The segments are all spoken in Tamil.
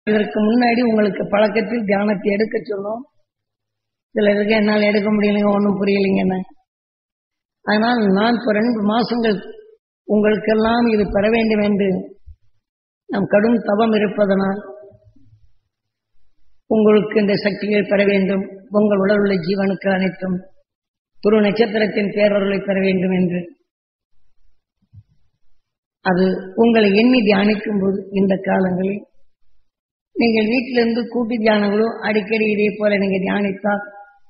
இதற்கு முன்னாடி உங்களுக்கு பழக்கத்தில் தியானத்தை எடுக்க சொன்னோம் சிலருக்கு என்னால் எடுக்க முடியலைங்க ஒன்றும் புரியலைங்கன்னு அதனால் நான் இப்போ ரெண்டு மாசங்கள் உங்களுக்கெல்லாம் இது பெற வேண்டும் என்று நம் கடும் தவம் இருப்பதனால் உங்களுக்கு இந்த சக்திகள் பெற வேண்டும் உங்கள் உடல் உள்ள ஜீவனுக்கு அனைத்தும் துரு நட்சத்திரத்தின் பேரருளை பெற வேண்டும் என்று அது உங்களை எண்ணி தியானிக்கும் போது இந்த காலங்களில் நீங்கள் வீட்டிலிருந்து கூட்டு தியானங்களோ அடிக்கடி இதே போல நீங்க தியானித்தால்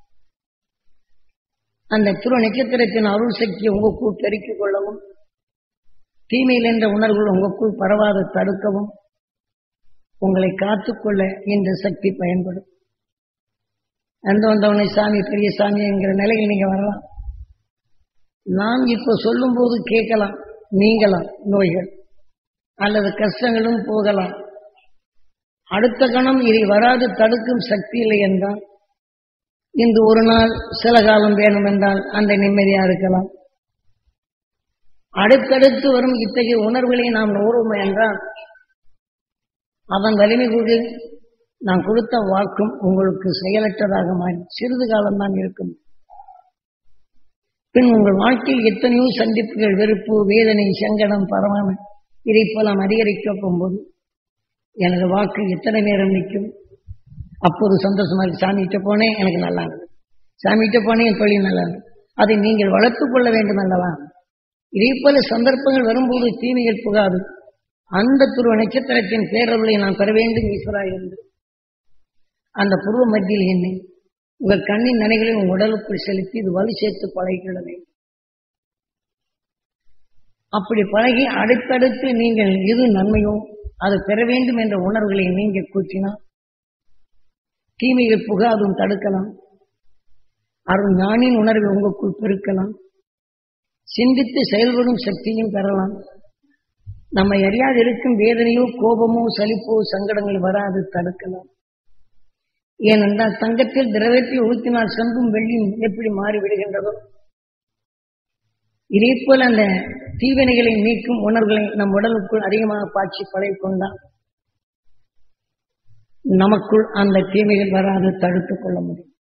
அந்த துரு நட்சத்திரத்தின் அருள் சக்தியை உங்களுக்குள் பெருக்கிக் கொள்ளவும் தீமையில் என்ற உணர்வுகள் உங்களுக்குள் பரவாத தடுக்கவும் உங்களை காத்துக்கொள்ள இந்த சக்தி பயன்படும் அந்த வந்தவனை சாமி பெரிய சாமி என்கிற நிலையில் நீங்க வரலாம் நான் இப்போ சொல்லும் போது கேட்கலாம் நீங்களாம் நோய்கள் அல்லது கஷ்டங்களும் போகலாம் அடுத்த கணம் இதை வராது தடுக்கும் சக்தி இல்லை என்றால் இன்று ஒரு நாள் சில காலம் வேணும் என்றால் அந்த நிம்மதியா இருக்கலாம் அடுத்தடுத்து வரும் இத்தகைய உணர்வுகளை நாம் நோறும் என்றால் அதன் வலிமை கூடி நான் கொடுத்த வாக்கும் உங்களுக்கு செயலற்றதாக மாறி சிறிது காலம்தான் இருக்கும் பின் உங்கள் வாழ்க்கையில் எத்தனையோ சந்திப்புகள் வெறுப்பு வேதனை சங்கடம் பரவாமை இதை போலாம் அதிகரிக்க போகும்போது எனது வாக்கு எத்தனை நேரம் நிற்கும் அப்போது சந்தோஷமா இருக்கு சாமிகிட்ட போனேன் எனக்கு நல்லா இருந்தது சாமிகிட்ட போனேன் என் தொழில் நல்லா இருந்தது அதை நீங்கள் வளர்த்துக் கொள்ள வேண்டும் அல்லவா இதே போல சந்தர்ப்பங்கள் வரும்போது தீமைகள் புகாது அந்த துருவ நட்சத்திரத்தின் பேரருளை நான் பெற வேண்டும் ஈஸ்வரா என்று அந்த புருவ மத்தியில் என்னை உங்கள் கண்ணின் நினைகளை உங்கள் உடலுக்குள் செலுத்தி இது வலு சேர்த்து பழகிவிட வேண்டும் அப்படி பழகி அடுத்தடுத்து நீங்கள் எது நன்மையோ அது பெற வேண்டும் என்ற உணர்வுகளை நீங்கள் கூட்டினால் தீமைகள் புகாதும் தடுக்கலாம் அருள் ஞானின் உணர்வை உங்களுக்குள் பெருக்கலாம் சிந்தித்து செயல்படும் சக்தியும் பெறலாம் நம்மை அறியாது இருக்கும் வேதனையோ கோபமோ சலிப்போ சங்கடங்கள் வராது தடுக்கலாம் ஏனென்றால் தங்கத்தில் திரவத்தை ஊற்றினால் செம்பும் வெள்ளியும் எப்படி மாறிவிடுகின்றதோ இதே போல அந்த தீவினைகளை நீக்கும் உணர்வுகளை நம் உடலுக்குள் அதிகமாக பாய்ச்சி பழகி கொண்டால் நமக்குள் அந்த தீமைகள் வராது தடுத்துக் கொள்ள முடியும்